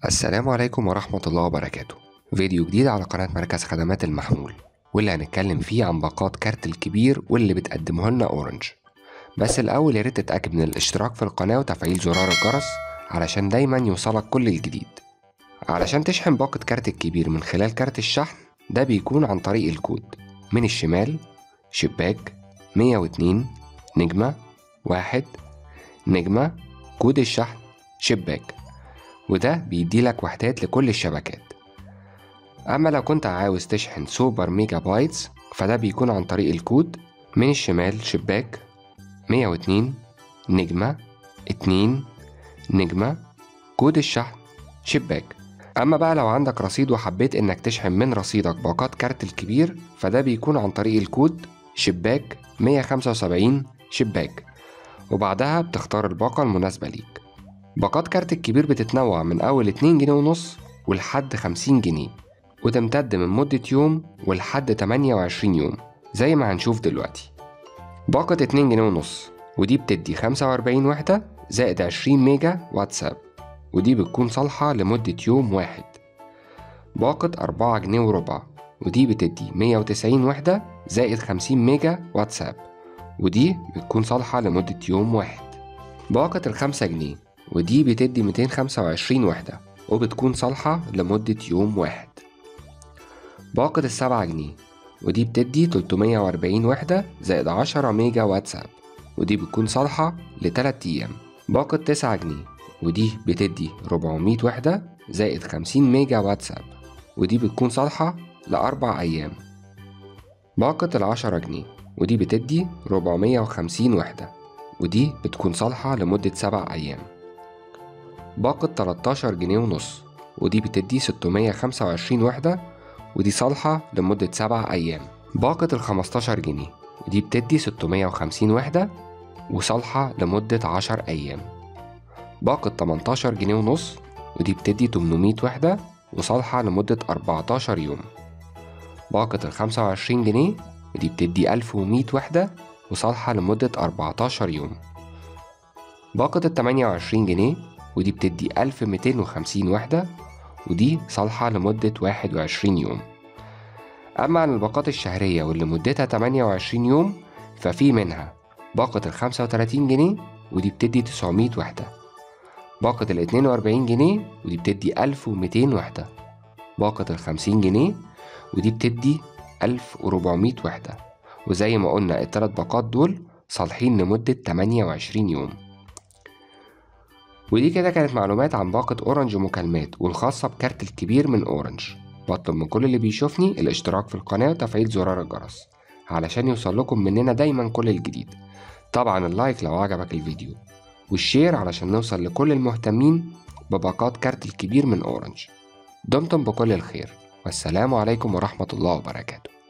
السلام عليكم ورحمة الله وبركاته فيديو جديد على قناة مركز خدمات المحمول واللي هنتكلم فيه عن باقات كارت الكبير واللي بتقدمه لنا اورنج بس الاول يا ريت تتأكد من الاشتراك في القناة وتفعيل زرار الجرس علشان دايما يوصلك كل الجديد علشان تشحن باقة كارت الكبير من خلال كارت الشحن ده بيكون عن طريق الكود من الشمال شباك 102 نجمة واحد نجمة كود الشحن شباك وده بيديلك وحدات لكل الشبكات أما لو كنت عاوز تشحن سوبر ميجا بايتس فده بيكون عن طريق الكود من الشمال شباك 102 نجمة 2 نجمة كود الشحن شباك أما بقى لو عندك رصيد وحبيت إنك تشحن من رصيدك باقات كارت الكبير فده بيكون عن طريق الكود شباك 175 شباك وبعدها بتختار الباقة المناسبة ليك باقات كارت الكبير بتتنوع من أول 2 جنيه ونص ولحد 50 جنيه وتمتد من مدة يوم ولحد 28 يوم زي ما هنشوف دلوقتي باقة 2 جنيه ونص ودي بتدي 45 وحدة زائد 20 ميجا واتساب ودي بتكون صالحة لمدة يوم واحد باقة 4 جنيه وربع ودي بتدي 190 وحدة زائد 50 ميجا واتساب ودي بتكون صالحة لمدة يوم واحد باقة الخمسة جنيه ودي بتدي 225 وحدة وبتكون صالحة لمدة يوم واحد باقة السبعة جنيه ودي بتدي 340 وحدة زائد 10 ميجا واتساب ودي بتكون صالحة لتلات أيام باقة تسعة جنيه ودي بتدي 400 وحدة زائد 50 ميجا واتساب ودي بتكون صالحة لأربع أيام باقة العشرة جنيه ودي بتدي 450 وحدة ودي بتكون صالحة لمدة سبع أيام باقة 13 جنيه ونص ودي بتدي 625 وحدة ودي صالحة لمدة سبع أيام باقة ال 15 جنيه ودي بتدي 650 وحدة وصالحة لمدة 10 أيام باقة 18 جنيه ونص ودي بتدي 800 وحدة وصالحة لمدة 14 يوم باقة ال 25 جنيه ودي بتدي 1100 وحدة وصالحة لمدة 14 يوم باقة ال 28 جنيه ودي بتدي 1250 وحدة ودي صالحة لمدة 21 يوم أما عن الباقات الشهرية واللي مدتها 28 يوم ففي منها باقة ال 35 جنيه ودي بتدي 900 وحدة باقة ال 42 جنيه ودي بتدي 1200 وحدة باقة ال 50 جنيه ودي بتدي 1400 وحدة وزي ما قلنا التلات باقات دول صالحين لمدة 28 يوم ودي كده كانت معلومات عن باقة أورنج مكالمات والخاصة بكارت الكبير من أورنج بطلب من كل اللي بيشوفني الاشتراك في القناة وتفعيل زرار الجرس علشان يوصل لكم مننا دايما كل الجديد طبعا اللايك لو عجبك الفيديو والشير علشان نوصل لكل المهتمين بباقات كارت الكبير من أورنج دمتم بكل الخير والسلام عليكم ورحمة الله وبركاته